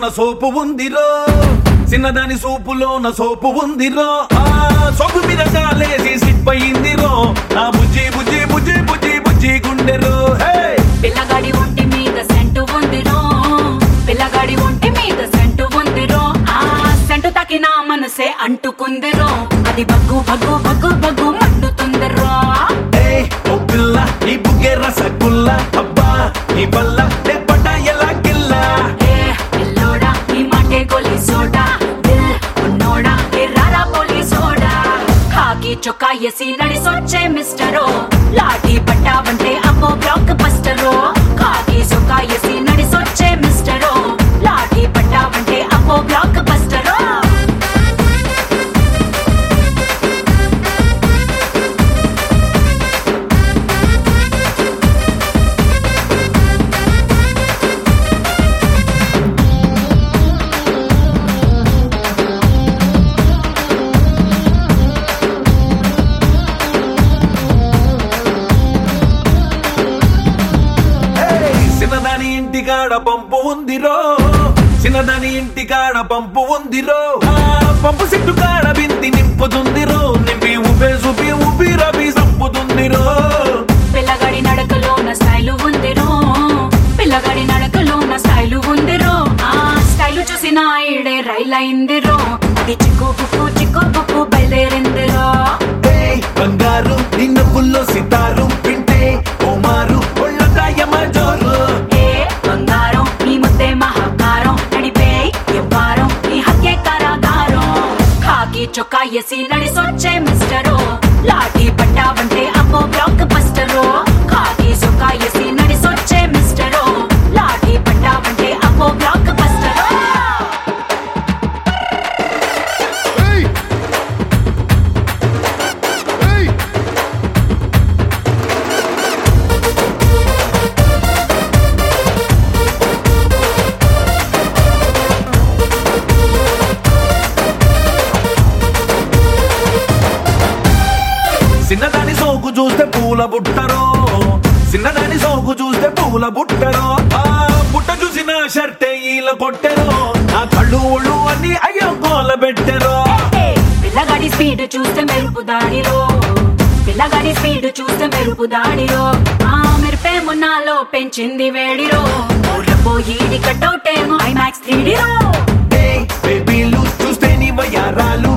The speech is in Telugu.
సోపు ఉందిరో చిన్నదాని సూపులోన సోపు ఉందిరో ఆ సోపు మీద కాలేసి సిప్పయిందిరో ఆ బుజ్జి బుజ్జి బుజ్జి బుజ్జి బుజ్జి గుండెరో హే పిల్లగాడి ఒంటి మీద సెంటు ఉందిరో పిల్లగాడి ఒంటి మీద సెంటు ఉందిరో ఆ సెంటు తాకిన మనసే అంటుకుందిరో అది బగ్గు బగ్గు బగ్గు బగ్గు మండుతుందిరో ఏయ్, ఓ పిల్ల ఈ బుగ్గే రసగుల్ల అబ్బా ఈ బల్ల లేపట ఎలా గిల్లా ఏ పిల్లోడా ఈ మాటే గొలి సోడా దిల్ ఉన్నోడా ఏ రారా పోలీసోడా కాకి చొక్కా ఎసి నడిసొచ్చే మిస్టరో లాఠీ పట్టావంటే అమ్మో బ్లాక్ బస్టరో కాకి చొక్కా ఎసి నడిసొచ్చే మిస్టరో లాఠీ పట్టావంటే అమ్మో బ్లాక్ బస్టరో ఏయ్, చిన్నదాని ఇంటికాడ పంపు ఉందిరో చిన్నదాని ఇంటికాడ పంపు ఉందిరో ఆ, పంపు సిట్టు కాడ బింది నింపుతుందిరో నింపి ఊపే చూపి ఊపి రవి సంపుతుందిరో పిల్లగాడి నడకలో నా స్టైలు ఉందిరో పిల్లగాడి నడకలో నా స్టైలు ఉందిరో ఆ స్టైలు చూసిన ఈడే రైల్ అయిందిరో అది చిక్కు బుక్కు చిక్కు బుక్కు బయలుదేరిందిరో ఏయ్, బంగారు నీ నవ్వుల్లో సితారు వింటే ఓమారు ఒళ్ళదాయమ జోరు ఏ బంగారం నీ ముద్దే మహాకారం నడిపే ఎవ్వారం నీ హత్యే కారాగారం కాకి చొక్కా ఎసి నడిసొచ్చే మిస్టరో లాఠీ పట్టావంటే అమ్మో బ్లాక్ బస్టరో కాకి చొక్కా ఎసి నడిసొచ్చే మిస్టరో లాఠీ పట్టావంటే అమ్మో బ్లాక్ బస్టరో Hey! Hey! చిన్నదాని సోకు చూస్తే పూల బుట్టరో చిన్నదాని సోకు చూస్తే పూల బుట్టరో ఆ బుట్ట చూసిన షర్టే ఈల కొట్టెరో ఆ కళ్ళు ఒళ్ళు అన్ని అయ్యో గోల పెట్టెరో పిల్లగాడి స్పీడ్ చూస్తే మెరుపు దాడిలో పిల్లగాడి స్పీడ్ చూస్తే మెరుపు దాడిలో ఆ మెరుపే మున్నాలో పెంచింది వేడిరో ఊర్లపోయి కట్అవుట్ ఏమో ఐమాక్స్ త్రీడీరో ఏయ్, బేబీలు చూస్తే నీ వయ్యారాలు